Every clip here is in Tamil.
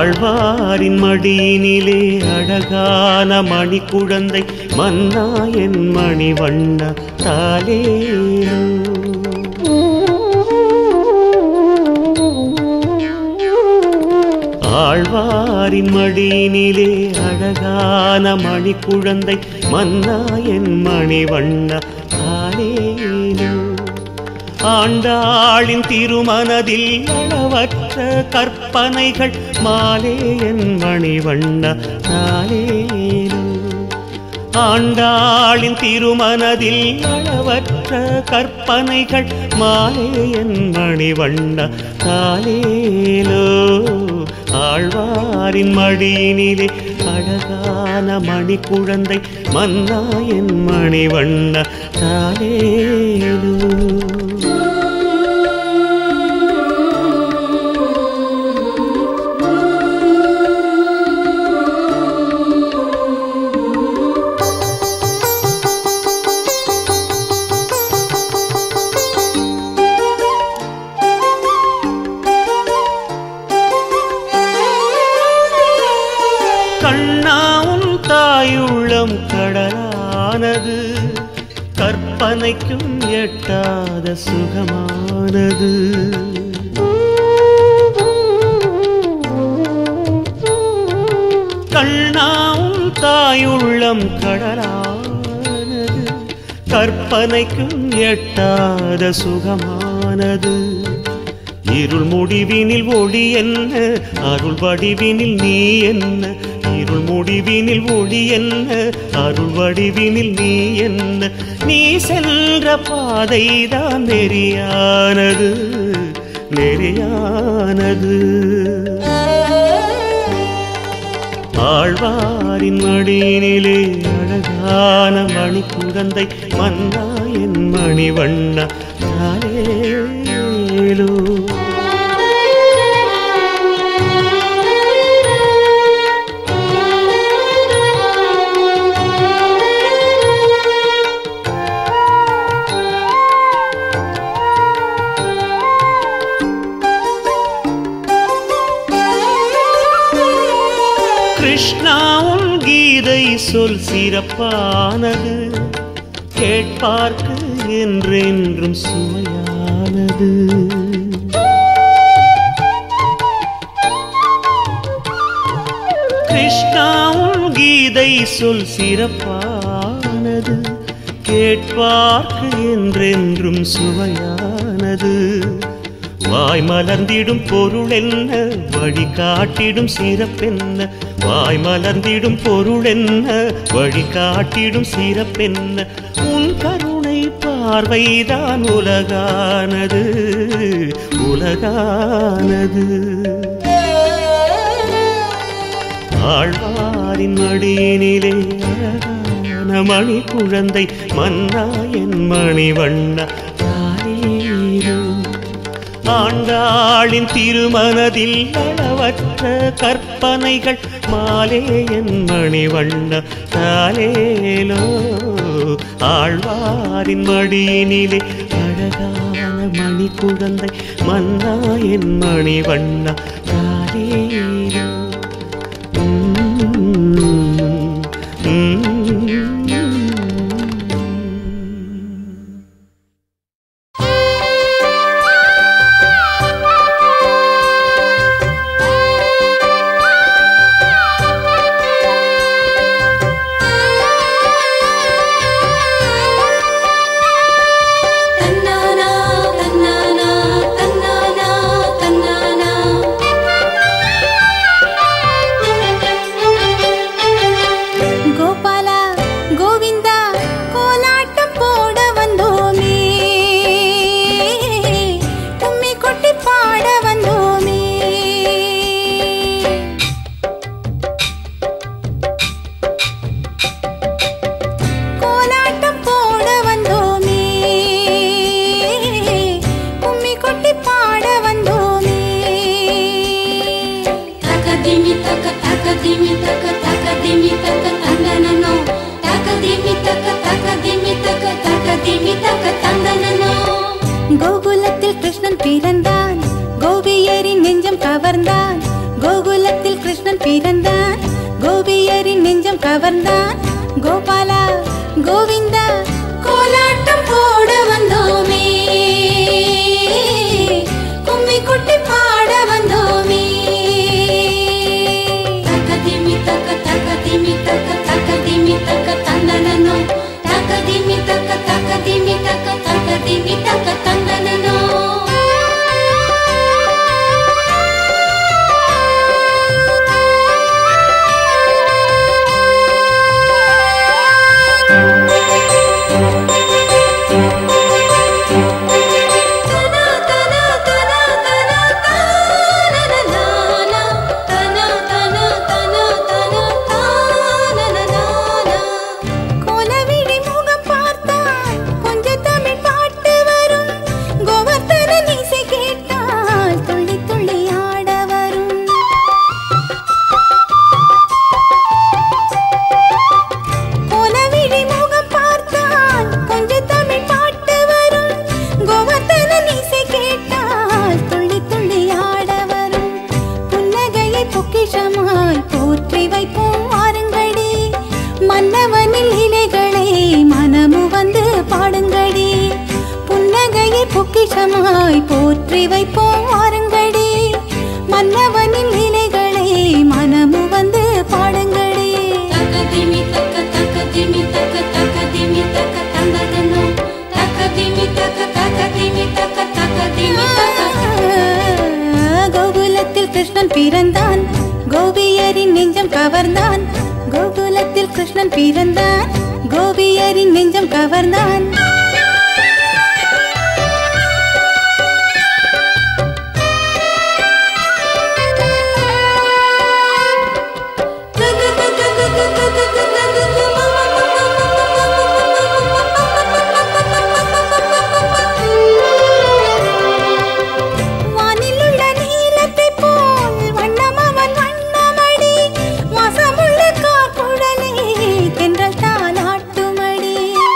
ஆழ்வாரின் மடியினிலே அழகான மணி குழந்தை மன்னா என் மணி வண்ண தாலேலோ ஆழ்வாரின் மடியினிலே அழகான மணி குழந்தை மன்னா என் மணி வண்ண தாலேலோ ஆண்டாளின் திருமனதில் அளவற்ற கற்பனைகள் மாலே என் மணிவண்ண நாளேலோ ஆண்டாளின் திருமனதில் அளவற்ற கற்பனைகள் மாலே என் மணிவண்ண தாலேலோ ஆழ்வாரின் மடியினிலே அழகான மணி குழந்தை மன்னா என் மணிவண்ண தாலேலோ கண்ணாவும் தாயுள்ளம் கடலானது கற்பனைக்கும் எட்டாத சுகமானது கண்ணாவும் தாயுள்ளம் கடலானது கற்பனைக்கும் எட்டாத சுகமானது இருள் முடிவினில் ஒளி என்ன அருள் வடிவினில் நீ என்ன இருள் முடிவினில் ஒளி என்ன அருள் வடிவினில் நீ என்ன நீ சென்ற பாதைதான் நெறியானது நெறியானது ஆழ்வாரின் மடியினிலே அழகான மணி குழந்தை மன்னா என் மணி வண்ண தாலேலோ கிருஷ்ணா உன் கீதை சொல் சிறப்பானது கேட்பார்க்கு என்றென்றும் சுவையானது கிருஷ்ணா உன் கீதை சொல் சிறப்பானது கேட்பார்க்கு என்றென்றும் சுவையானது வாய் மலர்ந்திடும் பொருள் என்ன வழி காட்டிடும் சிறப்பென்ன வாய் மலர்ந்திடும் பொருள் என்ன வழி காட்டிடும் சிறப்பென்ன உன் கருணை பார்வைதான் உலகானது உலகானது ஆழ்வாரின் மடியினிலே அழகான மணி குழந்தை மன்னா என் மணி வண்ண தாரீரோ ஆண்டாளின் திருமனதில் அளவற்ற கற்பனைகள் மாலே என் மணி வண்ண தாலேலோ ஆழ்வாரின் மடியினிலே அழகான மணி குழந்தை மன்னா என் மணி வண்ண தாலேலோ தன்னானா தன்னானா தன்னானா தன்னானா கவர்ந்தான் கோபாலா கோவிந்தா கோலாட்டம் போட வந்தோமே கும்மி குட்டி பாட வந்தோமே தக்க திமி தக்க தக்க திமி தக்க தக்க திமி தக்க தந்தனனோ தக்க திமி தக்க தக்க திமி தக்க தக்க திமி தக்க தந்தனனோ கோலவிழி முகம் பார்த்தால் கொஞ்சம் தமிழ் பாட்டு வரும் கோவர்த்தன இசை கேட்டால் துள்ளி துள்ளி ஆட வரும் கோலவிழி முகம் பார்த்தால் கொஞ்சம் தமிழ் பாட்டு வரும் கோவர்த்தன இசை கேட்டால் துள்ளி துள்ளி ஆட வரும் புன்னகையை பொக்கிஷமாய் போற்றி வைப்போம் வாருங்கடி மன்னவனில் இலைகளை மனமு வந்து பாடுங்கடி புன்னகையை பொக்கிஷமாய் போற்றி வைப்போம் வாருங்கடி மன்னவனின் இலைகளை மனமு வந்து பாடுங்கடி தக்கதிமி தக்க தக்கதிமி தக்க தக்கதிமி தக்க தந்ததனோ தக்கதிமி தக்க தக்கதிமி தக்க தக்கதிமி கோகுலத்தில் கிருஷ்ணன் பிறந்தான் கோபியரின் நெஞ்சம் கவர்ந்தான் கோகுலத்தில் கிருஷ்ணன் பிறந்தான் கோபியரின் நெஞ்சம் கவர்ந்தான் வானிலுள்ள நீலத்தைப் போல் வண்ணம் அவன் வண்ணமடி வாசமுள்ள கார்குழலே தென்றல் தாலாட்டுமடி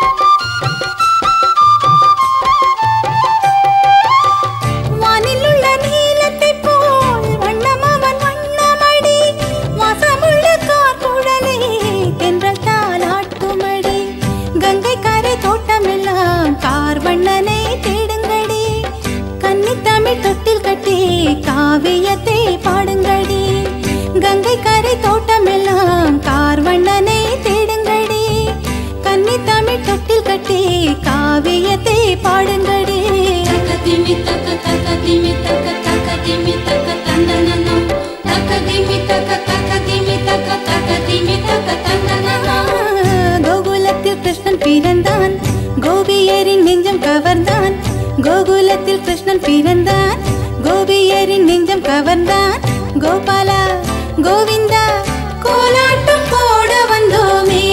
வானிலுள்ள நீலத்தைப் போல் வண்ணம் அவன் வண்ணமடி வாசமுள்ள கார்குழலே தென்றல் தாலாட்டுமடி கங்கை கரை தோட்டமெல்லாம் கார் வண்ணனை தேடுங்கடி கன்னி தமிழ் தொட்டில் கட்டி காவியத்தை பாடுங்கடி கங்கை கரை தோட்டமெல்லாம் கார் வண்ணனை தேடுங்கடி கன்னி தமிழ் தொட்டில் கட்டி காவியத்தை பாடுங்கடி தக்கதிமி தக்க தக்கதிமி தக்க தக்கதிமி தக்க தந்தனனோ தக்கதிமி தக்க தக்கதிமி தக்க தக்கதிமி தக்க தந்தனனோ கோகுலத்தில் கிருஷ்ணன் பிறந்தான் கோபியரின் நெஞ்சம் கவர்ந்தான் கோகுலத்தில் கிருஷ்ணன் பிறந்தான் கோபியரின் நெஞ்சம் கவர்ந்தான் கோபாலா கோவிந்தா கோலாட்டம் போட வந்தோமே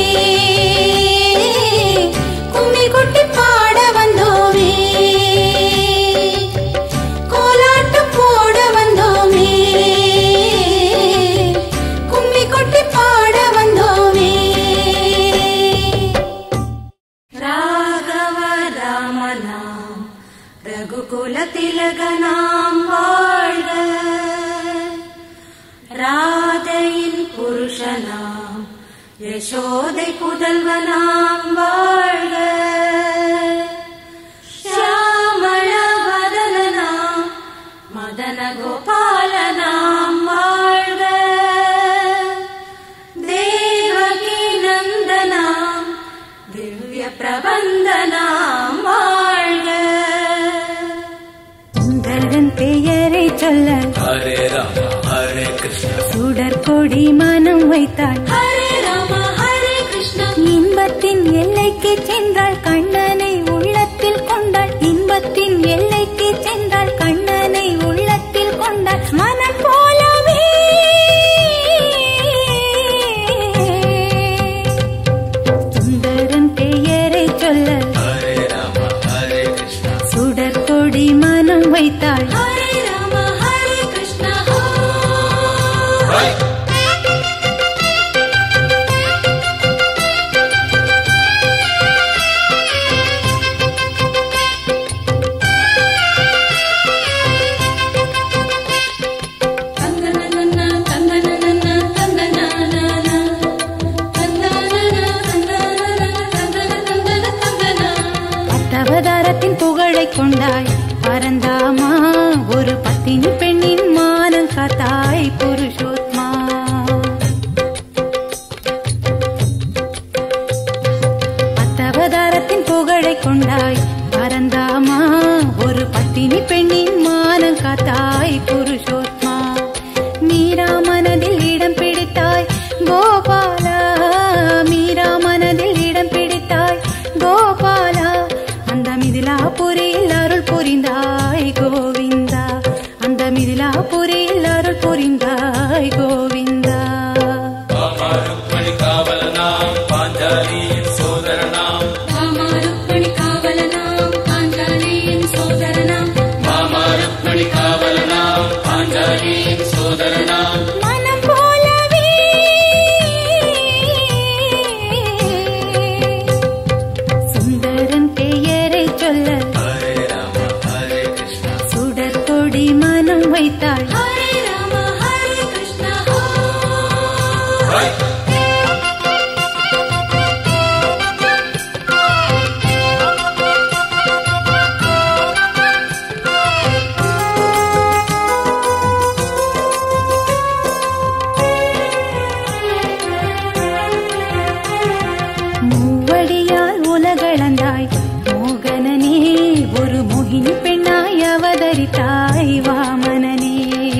கும்மி குட்டி பாட வந்தோமே கோலாட்டம் போட வந்தோமே கும்மி குட்டி பாட வந்தோமே ராகவ ராமனாம் ரகுகுல திலகனாம் வாழ்க ராதையின் புருஷனாம் யசோதை புதல்வனாம் வாழ்க ஷியாமள வதனனாம் மதன கோபாலனாம் வாழ்க தேவகி நந்தனாம் திவ்ய பிரபந்தனாம் வாழ்க உங்களன் பெயரை சொல்ல ஹரே ராம ஹரே கிருஷ்ண சுடர் கொடி மனம் வைத்தாள் ஹரே ராம ஹரே கிருஷ்ண இன்பத்தின் எல்லைக்கு சென்றாள் கண்ணனை உள்ளத்தில் கொண்டாள் இன்பத்தின் எல்லைக்கு சென்றாள் கண்ணனை உள்ளத்தில் கொண்டாள் மனம் போலவே சுந்தரன் பெயரை சொல்ல ஹரே ராம ஹரே கிருஷ்ண சுடர் கொடி மனம் வைத்தாள் ஹரே ராம ஹரே கிருஷ்ண ஹோ தந்தனனன தந்தனனன தந்தனனன பரந்தாமா ஒரு பத்தினி பெண்ணின் மானம் காத்தாய் புருஷோத்மா பத்தவதாரத்தின் புகழை கொண்டாய் பரந்தாமா ஒரு பத்தினி பெண்ணின் மானம் காத்தாய் புருஷோத்மா மீரா மனதில் இடம் பிடித்தாய் கோபாலா மீரா மனதில் இடம் பிடித்தாய் கோபாலா அந்த மிதிலாபுரியில் அருள் புரிந்தாய் கோவிந்தா அந்த மிதிலாபுரியில் அருள் புரிந்தாய் கோவிந்தா ருக்மணி காவலனாம் பாஞ்சாலியின் சோதரனாம் மாமா ருக்மணி காவலனாம் பாஞ்சாலியின் சோதரனாம் மாமா ருக்மணி காவலனாம் பாஞ்சாலியின் சோதரனாம் மனம் போலவே சுந்தரன் பெயரை சொல்ல ஹரே ராம ஹரே கிருஷ்ணா சுடற்கொடி மனம் வைத்தாள் ஹரே ராம ஹரே கிருஷ்ணா ஹோ மூவடியால் உலகளந்தாய் மோகனனே ஒரு மோகினி பெண்ணாய் அவதரித்தாய் வாமனனே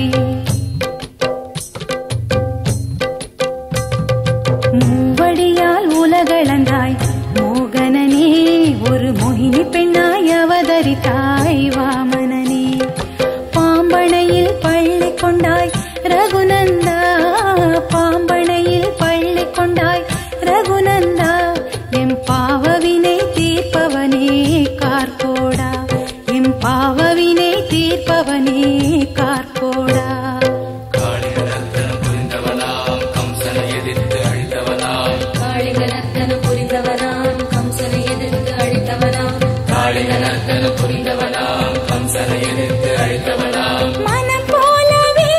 மூவடியால் உலகளந்தாய் மோகனனே ஒரு மோகினி பெண்ணாய் அவதரித்தாய் வாமனனே பாம்பனையில் பள்ளி கொண்டாய் ரகுநந்தா பாம்பனையில் பள்ளி கொண்டாய் ரகுநந்தா எம் பாவவினை தீர்ப்பவனே கார்கோடா எம் பாவவினை தீர்ப்பவனே கார்கோடா காளிகரத்தனம் புரிந்தவனாம் கம்சனை எதிர்த்து அழித்தவனாம் காளிகனத்தனம் புரிந்தவனாம் கம்சனை எதிர்த்து அழித்தவனாம் காளிகரத்தனம் புரிந்தவனாம் கம்சனை எதிர்த்து அழித்தவனாம் மனம் போலவே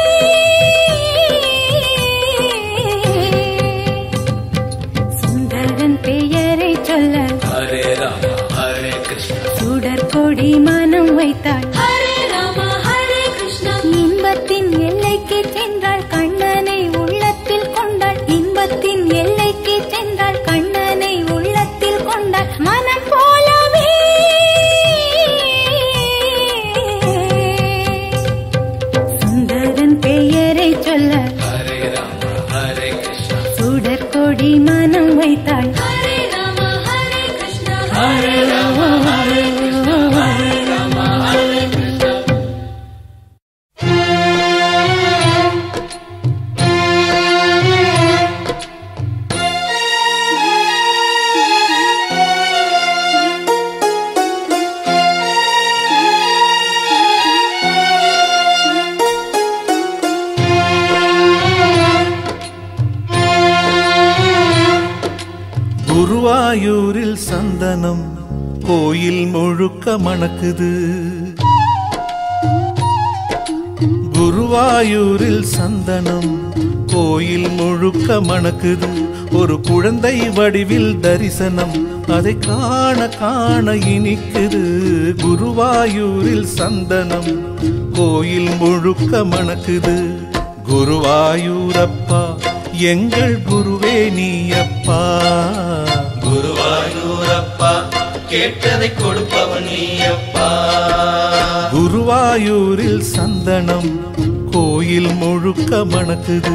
சுந்தரன் பெயரை சொல்ல ஹரே ராம ஹரே கிருஷ்ணா சுடற்கொடி மனம் வைத்தாள் ஹரே ராம ஹரே கிருஷ்ணா இன்பத்தின் எல்லைக்கு சென்றாள் கண்ணனை உள்ளத்தில் கொண்டாள் இன்பத்தின் எல்லைக்கு சென்றாள் கண்ணனை உள்ளத்தில் கொண்டாள் மனம் போலவே சுந்தரன் பெயரை சொல்ல ஹரே ராம ஹரே கிருஷ்ணா சுடற்கொடி மனம் வைத்தாள் ஹரே ராம ஹரே கிருஷ்ணா ஹரே ராம ஹரே கிருஷ்ணா ஹரே ராம ஹரே கிருஷ்ணா குருவாயூரில் சந்தனம் கோயில் முழுக்க மணக்குது குருவாயூரில் சந்தனம் கோயில் முழுக்க மணக்குது ஒரு குழந்தை வடிவில் தரிசனம் அதை காண காண இனிக்குது குருவாயூரில் சந்தனம் கோயில் முழுக்க மணக்குது குருவாயூரப்பா எங்கள் குருவே நீயப்பா குருவாயூரப்பா கேட்டதை கொடுப்பவன் நீயப்பா குருவாயூரில் சந்தனம் கோயில் முழுக்க மணக்குது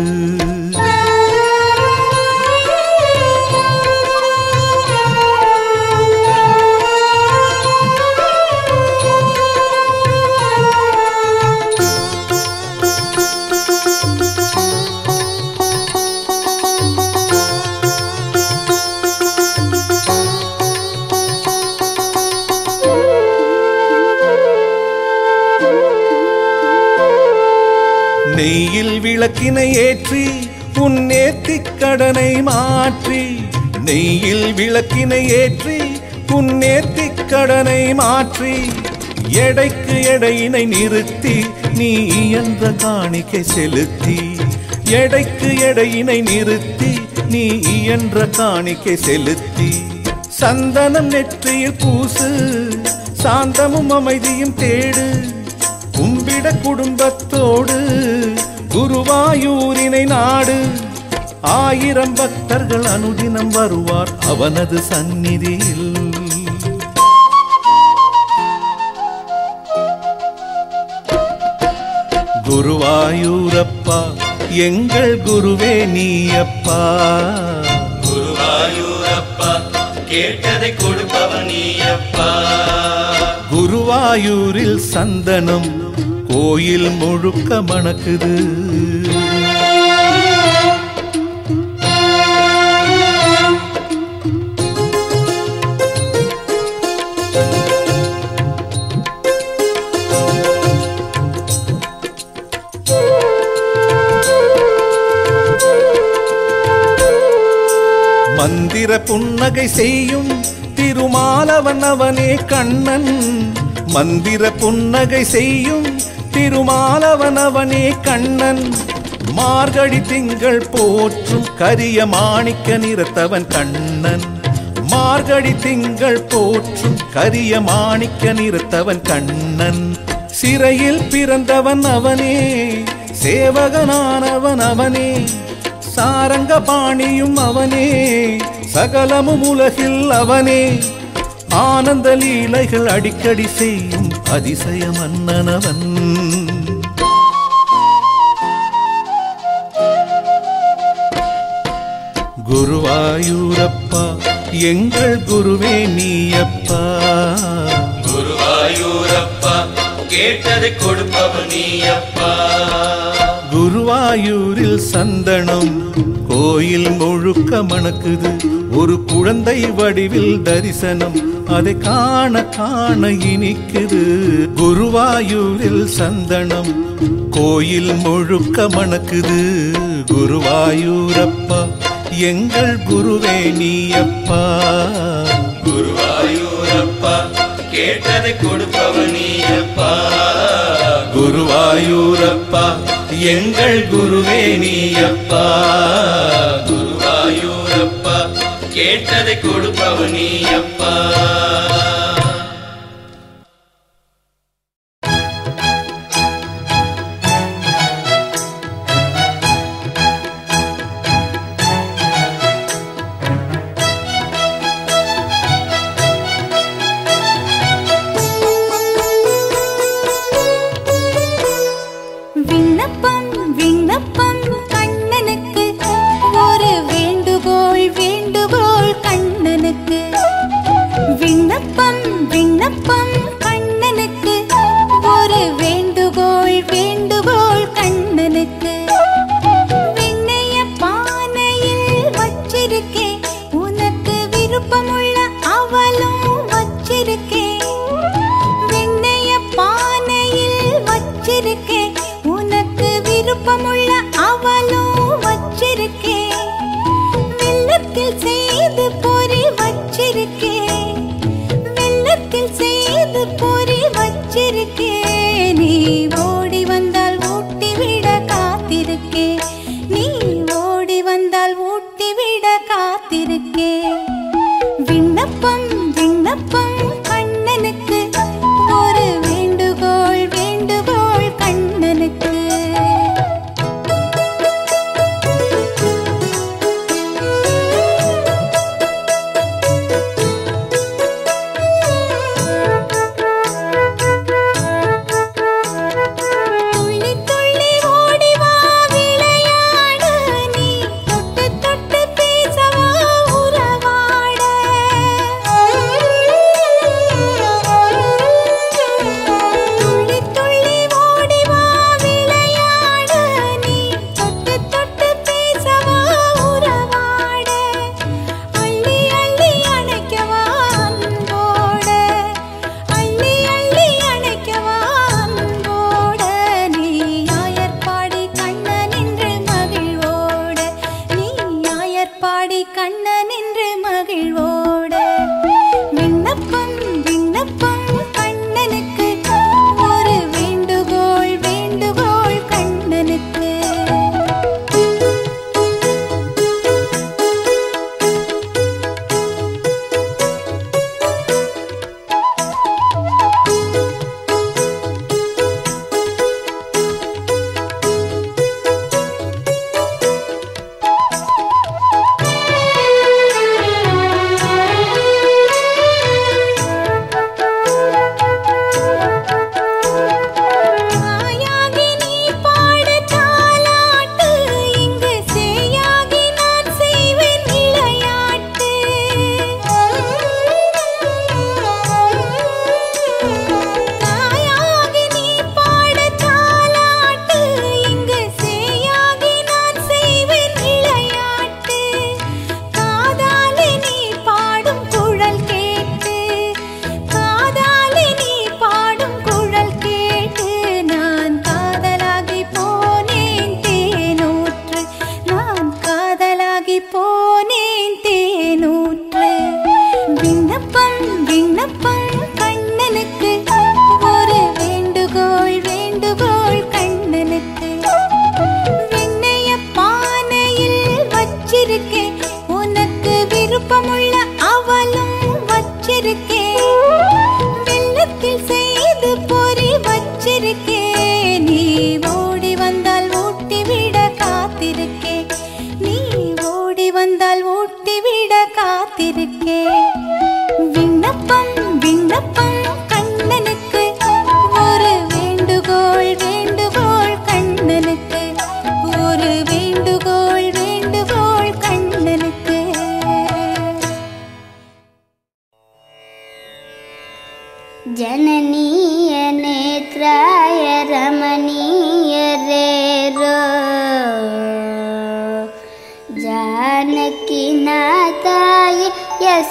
நெய்யில் விளக்கினை ஏற்றி உன் நேர்த்திக் கடனை மாற்றி நெய்யில் விளக்கினை ஏற்றி உன் நேர்த்திக் கடனை மாற்றி எடைக்கு எடையினை நிறுத்தி நீ இயன்ற காணிக்கை செலுத்தி எடைக்கு எடையினை நிறுத்தி நீ இயன்ற காணிக்கை செலுத்தி சந்தனம் நெற்றியில் பூசு சாந்தமும் அமைதியும் தேடு கும்பிட குடும்பத்தோடு குருவாயூரினை நாடு ஆயிரம் பக்தர்கள் அனுதினம் வருவார் அவனது சந்நிதியில் குருவாயூரப்பா எங்கள் குருவே நீயப்பா குருவாயூரப்பா கேட்டதை கொடுப்பவன் நீயப்பா குருவாயூரில் சந்தனம் கோயில் முழுக்க மணக்குது மந்திர புன்னகை செய்யும் திருமாலவன் அவனே கண்ணன் மந்திர புன்னகை செய்யும் திருமாலவன் அவனே கண்ணன் மார்கழி திங்கள் போற்றும் கரிய மாணிக்க நிறத்தவன் கண்ணன் மார்கழி திங்கள் போற்றும் கரிய மாணிக்க நிறத்தவன் கண்ணன் சிறையில் பிறந்தவன் அவனே சேவகனானவன் அவனே சாரங்க பாணியும் அவனே சகலமும் உலகில் அவனே ஆனந்த லீலைகள் அடிக்கடி செய்யும் அதிசய மன்னனவன் குருவாயூரப்பா எங்கள் குருவே நீயப்பா குருவாயூரப்பா கேட்டதை கொடுப்பவன் நீயப்பா குருவாயூரில் சந்தனம் கோயில் முழுக்க மணக்குது ஒரு குழந்தை வடிவில் தரிசனம் அதை காண காண இனிக்குது குருவாயூரில் சந்தனம் கோயில் முழுக்க மணக்குது குருவாயூரப்பா எங்கள் குருவே நீயப்பா குருவாயூரப்பா கேட்டதை கொடுப்பவன் நீயப்பா குருவாயூரப்பா எங்கள் குருவே நீயப்பா குருவாயூரப்பா கேட்டதை கொடுப்பவன் நீயப்பா விண்ணப்பம் விண்ணப்பம் கண்ணனுக்கு ஒரு வேண்டுகோள் வேண்டுகோள் கண்ணனுக்கு விண்ணப்பம் விண்ணப்பம் கண்ணனுக்கு ஒரு வேண்டுகோள் வேண்டுகோள் கண்ணனுக்கு வெண்ணைய பானையில் வச்சிருக்கேன் உனக்கு விருப்பமுள்ள அவளும் வச்சிருக்கேன் வெண்ணைய பானையில் வச்சிருக்கேன் உனக்கு விருப்பமுள்ள அவளும் வச்சிருக்கேன் வெள்ளத்தில் செய்து பொறி வச்சிருக்கேன் வெள்ளத்தில் செய்து பொறி வச்சிருக்கேன் நீ ஓடி வந்தால் ஊட்டி விட காத்திருக்கேன் நீ ஓடி வந்தால் ஊட்டி விட காத்திருக்கேன் விண்ணப்பம் விண்ணப்பம் கண்ணனுக்கு ஒரு வேண்டுகோள் வேண்டுகோள் கண்ணனுக்கு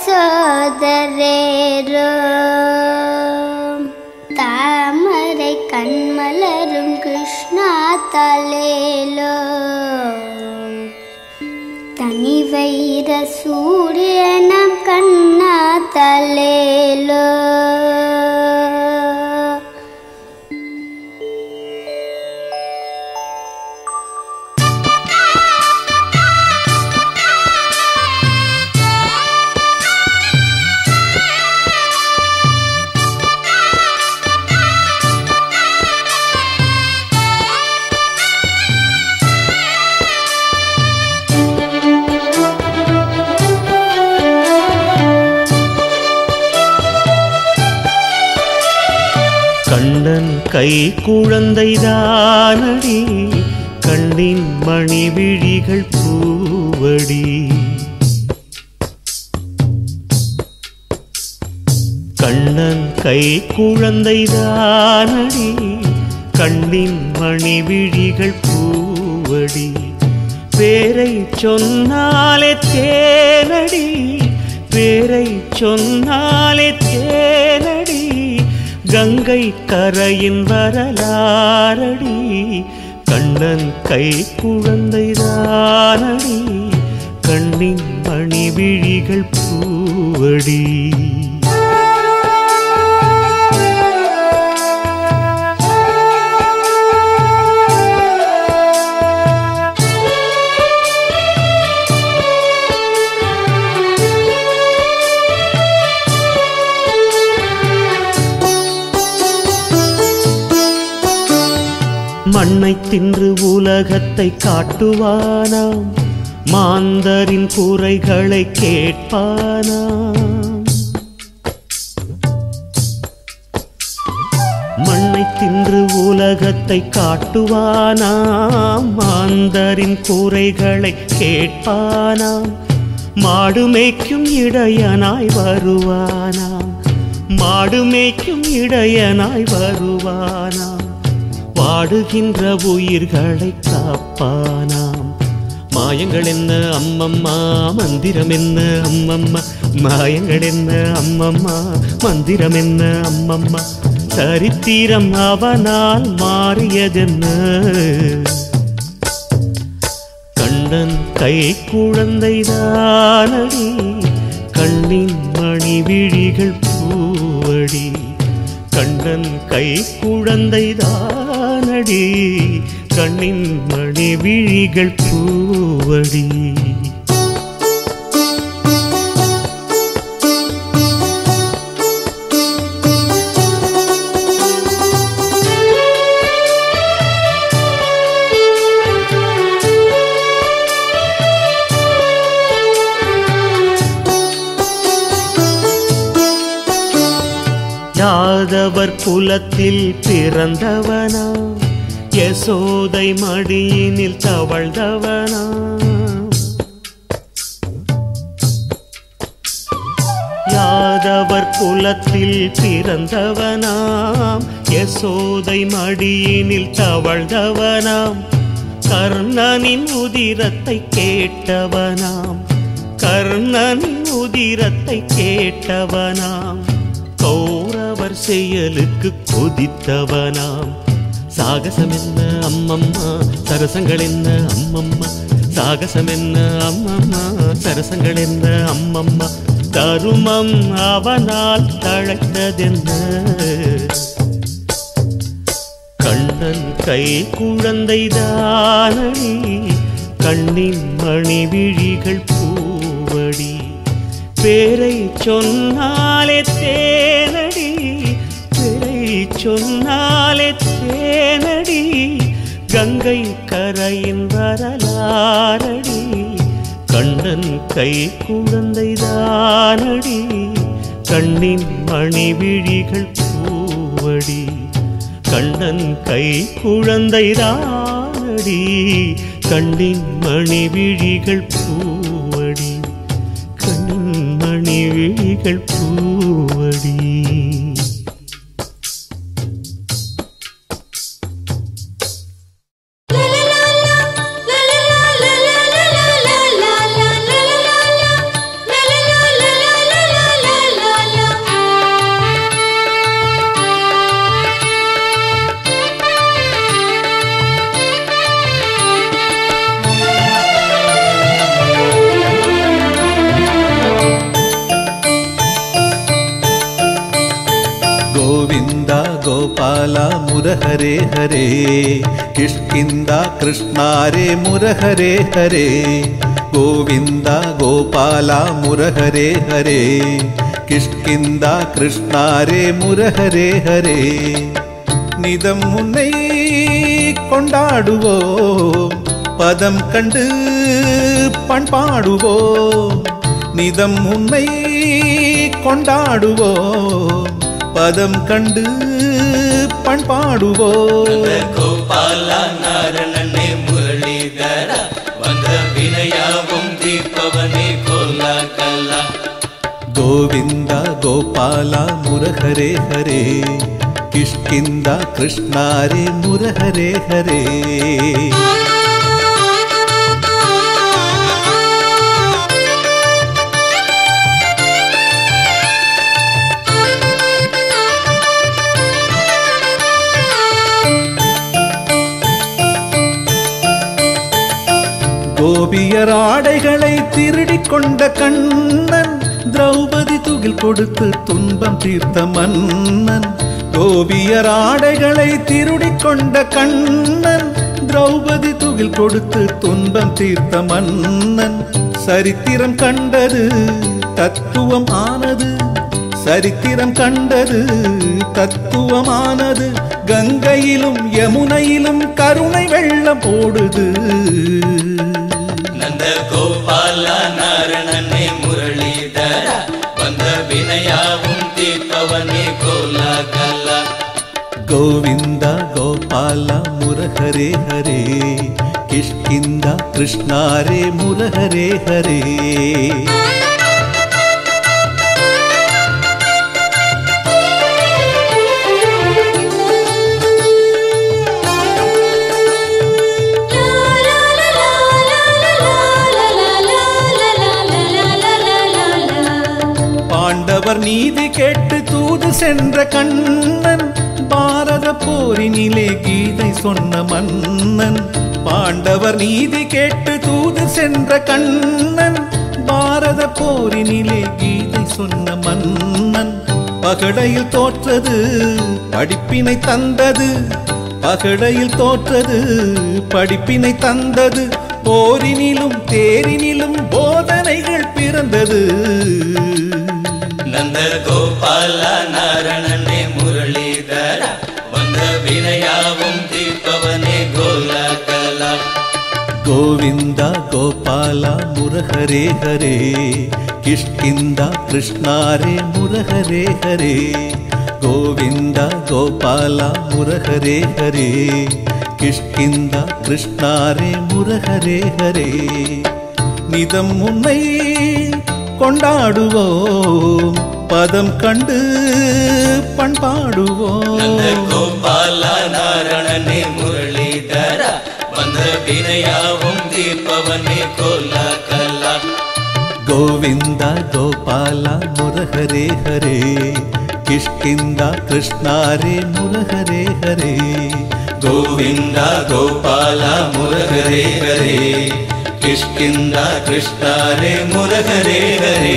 யசோதரேரோ தாமரை கண்மலரும் கிருஷ்ணா தலேலோ தனி வைர சூரியனம் கண்ணா தலேலோ கண்ணன் கை குழந்தைதானடி கண்ணின் மணி விழிகள் பூவடி கண்ணன் கை குழந்தைதானடி கண்ணின் மணி விழிகள் பூவடி பேரை சொன்னாலே தேனடி பேரை சொன்னாலே தேனடி கங்கை கரையின் வரலாரடி கண்ணன் கை குழந்தைதானடி கண்ணின் மணி விழிகள் பூவடி மண்ணை தின்று உலகத்தை காட்டுவானாம் மாந்தரின் குறைகளை கேட்பானாம் மண்ணை தின்று உலகத்தை காட்டுவானாம் மாந்தரின் குறைகளை கேட்பானாம் மாடு மேய்க்கும் இடையனாய் வருவானாம் மாடு மேய்க்கும் இடையனாய் வருவானாம் வாடுகின்ற உயிர்களை காப்பானாம் மாயங்கள் என்ன அம்மம்மா மந்திரம் என்ன அம்மம்மா மாயங்கள் என்ன அம்மம்மா மந்திரம் என்ன அம்மம்மா சரித்திரம் அவனால் மாறியதென்ன கண்ணன் கை குழந்தைதானடி கண்ணின் மணி விழிகள் பூவடி கண்ணன் கை குழந்தைதானடி கண்ணின் மணி விழிகள் பூவடி யாதவர் குலத்தில் பிறந்தவனா யசோதை மடியினில் தவழ்ந்தவனா யாதவர் குலத்தில் பிறந்தவனாம் யசோதை மடியினில் தவழ்ந்தவனாம் கர்ணனின் உதிரத்தை கேட்டவனாம் கர்ணனின் உதிரத்தை கேட்டவனாம் கௌரவர் செயலுக்கு கொதித்தவனாம் சாகசம் என்ன அம்மம்மா சரசங்கள் என்ன அம்மம்மா சாகசம் என்ன அம்மம்மா சரசங்கள் என்ன அம்மம்மா தருமம் அவனால் தழைத்ததென்ன கண்ணன் கை குழந்தைதானடி கண்ணின் மணி விழிகள் பூவடி பேரை சொன்னாலே தேனடி பேரை சொன்னாலே தேனடி கங்கை கரையின் வரலாரடி கண்ணன் கை குழந்தைதானடி கண்ணின் மணி விழிகள் பூவடி கண்ணன் கை குழந்தைதானடி கண்ணின் மணி விழிகள் பூவடி கண்ணின் மணி விழிகள் பூவடி la la la la la la la la la la la la la la la la la Gopala Murahare Hare Kishkinda ಕೃಷ್ಣಾರೇ ಮುರಹರೆ ಹರೇ ಗೋವಿಂದ ಗೋಪಾಲ ಮುರಹರೆ ಹರೇ கிஷ்கிந்தா கிருஷ்ணாரே முரஹரே ஹரே நிதம் உன்னை கொண்டாடுவோம் பதம் கண்டு பண்பாடுவோம் நிதம் உன்னை கொண்டாடுவோம் பதம் கண்டு பண்பாடுவோம் கோபால நாரணனே முரளிதர வந்த வினயாவும் தீர்ப்பவனே கோலா கல்லா ಗೋವಿಂದ ಗೋಪಾಲ ಮುರಹರೆ ಹರೇ ಕಿಷ್ಕಿಂದ ಕೃಷ್ಣಾರೇ ಮುರಹರೆ ಹರೇ கோபியர் ஆடைகளை திருடிக் கொண்ட கண்ணன் திரௌபதி துகில் கொடுத்து துன்பம் தீர்த்த மன்னன் கோபியர் ஆடைகளை திருடிக் கொண்ட கண்ணன் திரௌபதி துகில் கொடுத்து துன்பம் தீர்த்த மன்னன் சரித்திரம் கண்டது தத்துவம் ஆனது சரித்திரம் கண்டது தத்துவமானது கங்கையிலும் யமுனையிலும் கருணை வெள்ளம் ஓடுது நந்த கோபால நாரணனே முரளிதர வந்த வினயாவும் தீர்ப்பவனே கோலா கல்லா ಗೋವಿಂದ ಗೋಪಾಲ ಮುರಹರೆ ಹರೇ ಕಿಷ್ಕಿಂದ ಕೃಷ್ಣಾರೇ ಮುರಹರೆ ಹರೇ பாண்டவர் நீதி கேட்டு தூது சென்ற கண்ணன் பாரத போரினிலே கீதை சொன்ன மன்னன் பாண்டவர் நீதி கேட்டு தூது சென்ற கண்ணன் பாரத போரினிலே கீதை சொன்ன மன்னன் பகடையில் தோற்றது படிப்பினை தந்தது பகடையில் தோற்றது படிப்பினை தந்தது போரினிலும் தேரினிலும் போதனைகள் பிறந்தது நந்த கோபால நாரணனே முரளிதர வந்த வினயாவும் தீர்ப்பவனே கோலா கலா ಗೋವಿಂದ ಗೋಪಾಲ ಮುರಹರೆ ಹರೇ ಕಿಷ್ಕಿಂದ ಕೃಷ್ಣಾರೇ ಮುರಹರೆ ಹರೇ ಗೋವಿಂದ ಗೋಪಾಲ ಮುರಹರೆ ಹರೇ ಕಿಷ್ಕಿಂದ ಕೃಷ್ಣಾರೇ முரஹரே ஹரே நிதம் உன்னை கொண்டாடுவோம் பதம் கண்டு நந்த பண்பாடுவோம் கோபால நாரணனே முரளிதர வந்த வினயாவும் தீர்ப்பவனே கோலா கலா ಗೋವಿಂದ ಗೋಪಾಲ ಮುರಹರೆ ಹರೇ ಕಿಷ್ಕಿಂದ ಕೃಷ್ಣಾರೇ ಮುರಹರೆ ಹರೇ ಗೋವಿಂದ ಗೋಪಾಲ ಮುರಗರೇ ಹರೇ ಕಿಷ್ಕಿಂದ ಕೃಷ್ಣರೇ ಮುರಗರೇ ಹರೇ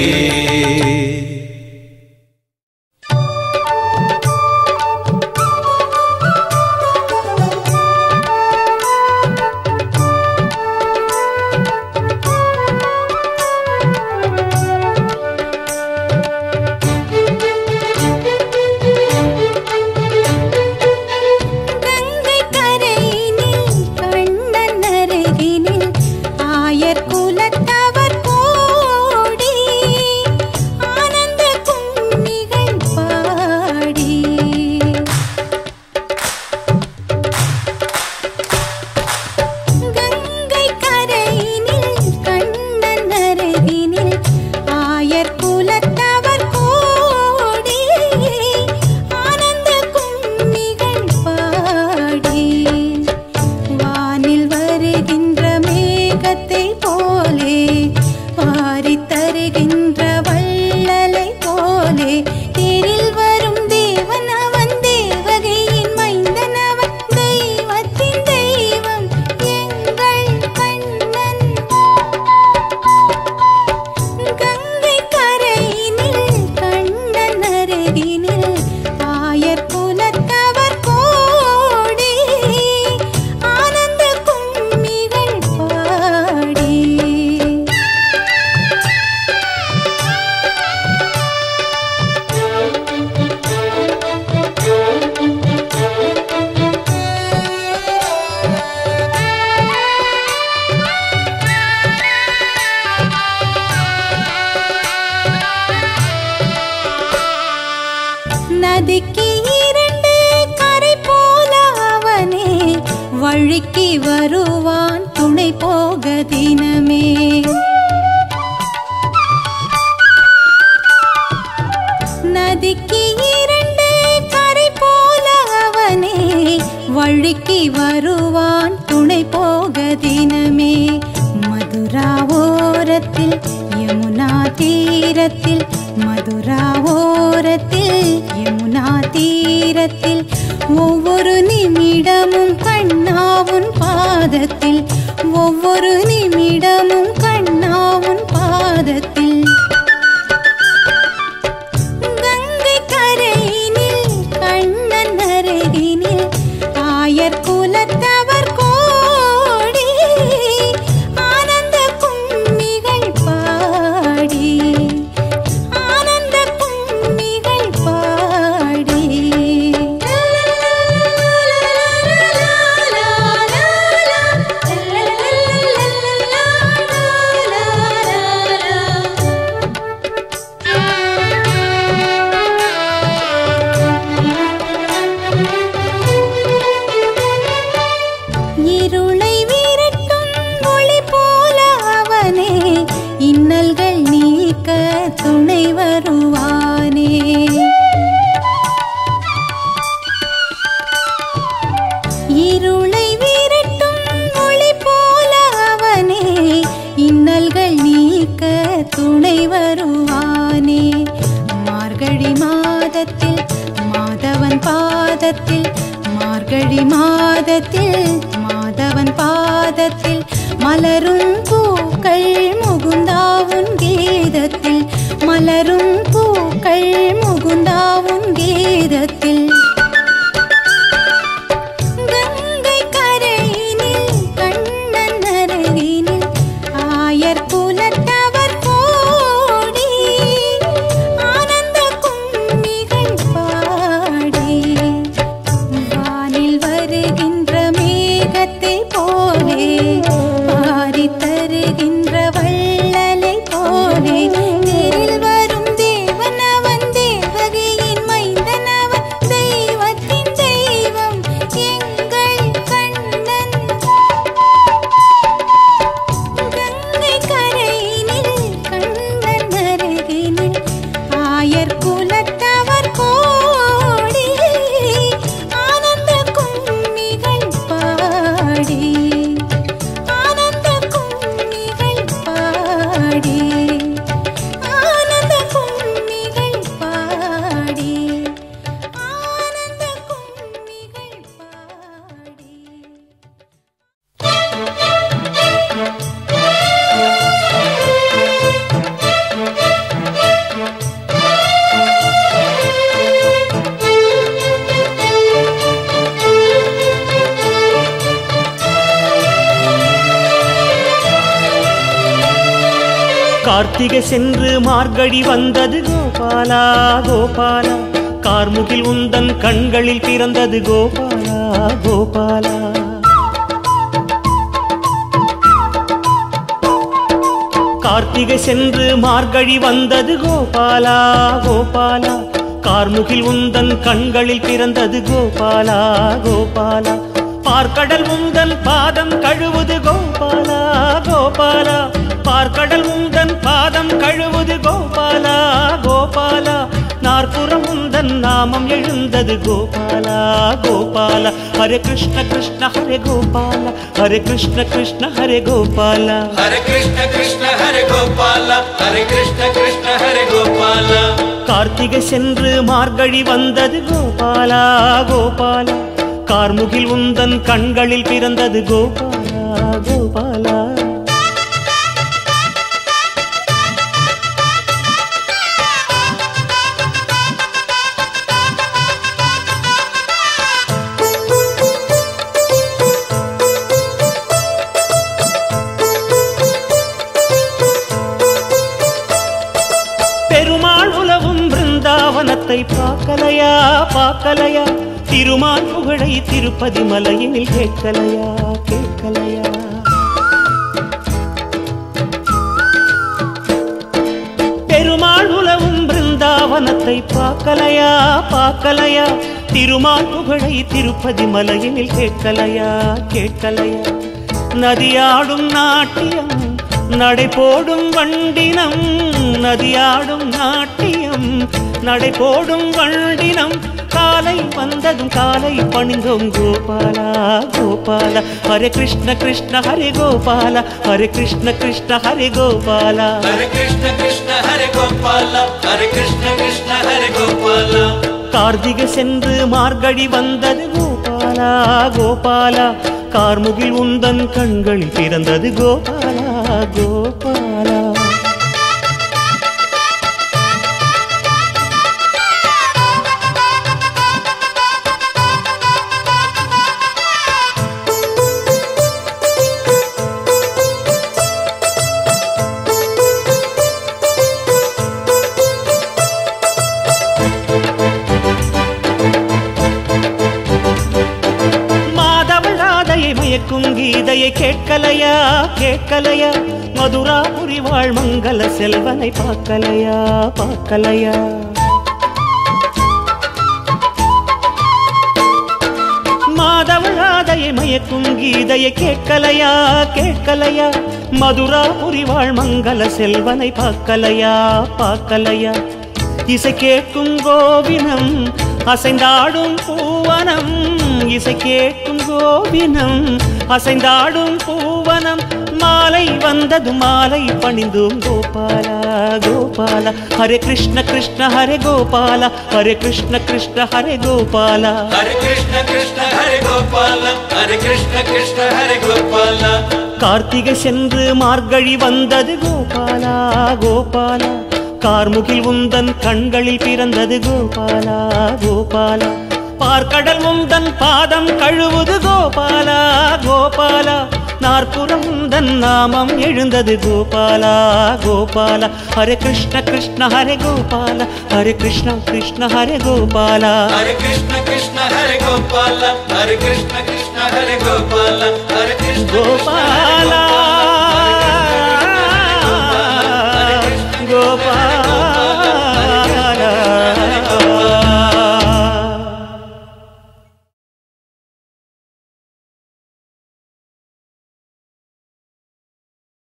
கங்கை கரையினில் கண்ணன் அருகினில் ஆயர் குலத்தவர் கூடி ஆனந்த வழிக்கு வருவான் துணை போக தினமே நதிக்கு இரண்டு கரை போல அவனே வழிக்கு வருவான் துணை போக தினமே மதுரா ஓரத்தில் யமுனா தீரத்தில் மதுரா ஓரத்தில் யமுனா தீரத்தில் ஒவ்வொரு நிமிடமும் கண்ணாவுன் பாதத்தில் ஒவ்வொரு நிமிடமும் கண்ணாவுன் பாதத்தில் கங்கை கரையினில் கண்ணன் அருகினில் ஆயர் குலத்தவர் கோடி ஆனந்த கும்மிகள் பாடி ஆனந்த கும்மிகள் பாடி இருளை விரட்டும் ஒளி போல அவனே இன்னல்கள் நீக்க துணை வருவானே இருளை விரட்டும் ஒளி போல அவனே இன்னல்கள் நீக்க துணை வருவானே மார்கழி மாதத்தில் மாதவன் பாதத்தில் மார்கழி மாதத்தில் மாதவன் பாதத்தில் மலரும் பூக்கள் முகுந்தாவுன் கீதத்தில் மலரும் பூக்கள் முகுந்தாவுன் கீதத்தில் கங்கை கரையினில் கண்ணன் அருகினில் ஆயர் குலத்தவர் கோடி ஆனந்த கும்மிகள் பாடி வானில் வருகின்ற மேகத்தை போலே பாரி தருகின்ற வள்ளலை போலே நேரில் வரும் தேவனவன் தேவகியின் மைந்தனவன் தெய்வத்தின் தெய்வம் எங்கள் கண்ணன் கங்கை கரையினில் கண்ணன் அருகினில் ஆயர் குலத்தவர் கோடி ஆனந்த கும்மிகள் பாடி ஆனந்த கும்மிகள் பாடி ஆனந்த கும்மிகள் பாடி ஆனந்த கும்மிகள் பாடி கார்த்திகை சென்று மார்கழி வந்தது கோபாலா கோபாலா கார்முகில் உந்தன் கண்களில் பிறந்தது கோபாலா கோபாலா கார்த்திகை சென்று மார்கழி வந்தது கோபாலா கோபாலா கார்முகில் உந்தன் கண்களில் பிறந்தது கோபாலா கோபாலா பார்க்கடல் உந்தன் பாதம் கழுவுது கோபாலா கோபாலா பார்க்கடல் உந்தன் பாதம் கழுவுது கோபாலா கோபாலா நாற்புறம் உந்தன் நாமம் எழுந்தது கோபாலா கோபாலா ஹரே கிருஷ்ண கிருஷ்ண ஹரே கோபாலா ஹரே கிருஷ்ண கிருஷ்ண ஹரே கோபாலா ஹரே கிருஷ்ண கிருஷ்ண ஹரே கோபால ஹரே கிருஷ்ண கிருஷ்ண ஹரே கோபால கார்த்திகை சென்று மார்கழி வந்தது கோபாலா கோபாலா கார்முகில் உந்தன் கண்களில் பிறந்தது கோபாலா கோபாலா பெருமாள் உலவும் பிருந்தாவனத்தை பார்க்கலையா பார்க்கலையா திருமால் புகழை திருப்பதி மலையினில் கேட்கலையா கேட்கலையா பெருமாள் உலவும் பிருந்தாவனத்தை பார்க்கலையா பார்க்கலையா திருமால் புகழை திருப்பதி மலையினில் கேட்கலையா கேட்கலையா நதியாடும் நாட்டியம் நடைபோடும் வண்டினம் நதியாடும் நாட்டியம் நடைபோடும் வண்டினம் காலை வந்ததும் காலை பணிந்தோம் கோபாலா கோபாலா ஹரே கிருஷ்ண கிருஷ்ண ஹரே கோபாலா ஹரே கிருஷ்ண கிருஷ்ண ஹரே கோபாலா ஹரே கிருஷ்ண கிருஷ்ண ஹரே கோபால ஹரே கிருஷ்ண கிருஷ்ண ஹரே கோபால கார்த்திகை சென்று மார்கழி வந்தது கோபாலா கோபாலா கார்முகில் உந்தன் கண்களில் பிறந்தது கோபாலா கோபாலா மாதவள் ராதையை மயக்கும் கீதையை கேட்கலையா கேட்கலையா மதுராபுரி வாழ் மங்கள செல்வனை பார்க்கலையா பார்க்கலையா மாதவள் ராதையை மயக்கும் கீதையை கேட்கலையா கேட்கலையா மதுராபுரி வாழ் மங்கள செல்வனை பார்க்கலையா பார்க்கலையா இசை கேட்கும் கோவினம் அசைந்தாடும் பூவனம் இசை கேட்கும் கோவினம் அசைந்தாடும் பூவனம் மாலை வந்தது மாலை பணிந்தோம் கோபாலா கோபாலா ஹரே கிருஷ்ண கிருஷ்ண ஹரே கோபாலா ஹரே கிருஷ்ண கிருஷ்ண ஹரே கோபாலா ஹரே கிருஷ்ண கிருஷ்ண ஹரே கோபால ஹரே கிருஷ்ண கிருஷ்ண ஹரே கோபால கார்த்திகை சென்று மார்கழி வந்தது கோபாலா கோபாலா கார்முகில் உந்தன் கண்களில் பிறந்தது கோபாலா கோபாலா பார்க்கடல் உந்தன் பாதம் கழுவுது கோபாலா கோபாலா நாற்புறம் உந்தன் நாமம் எழுந்தது கோபாலா கோபாலா ஹரே கிருஷ்ண கிருஷ்ண ஹரே கோபாலா ஹரே கிருஷ்ண கிருஷ்ண ஹரே கோபாலா ஹரே கிருஷ்ண கிருஷ்ண ஹரே கோபால ஹரே கிருஷ்ண கிருஷ்ண ஹரே கோபால ஹரே கிருஷ்ண கிருஷ்ண கோபாலா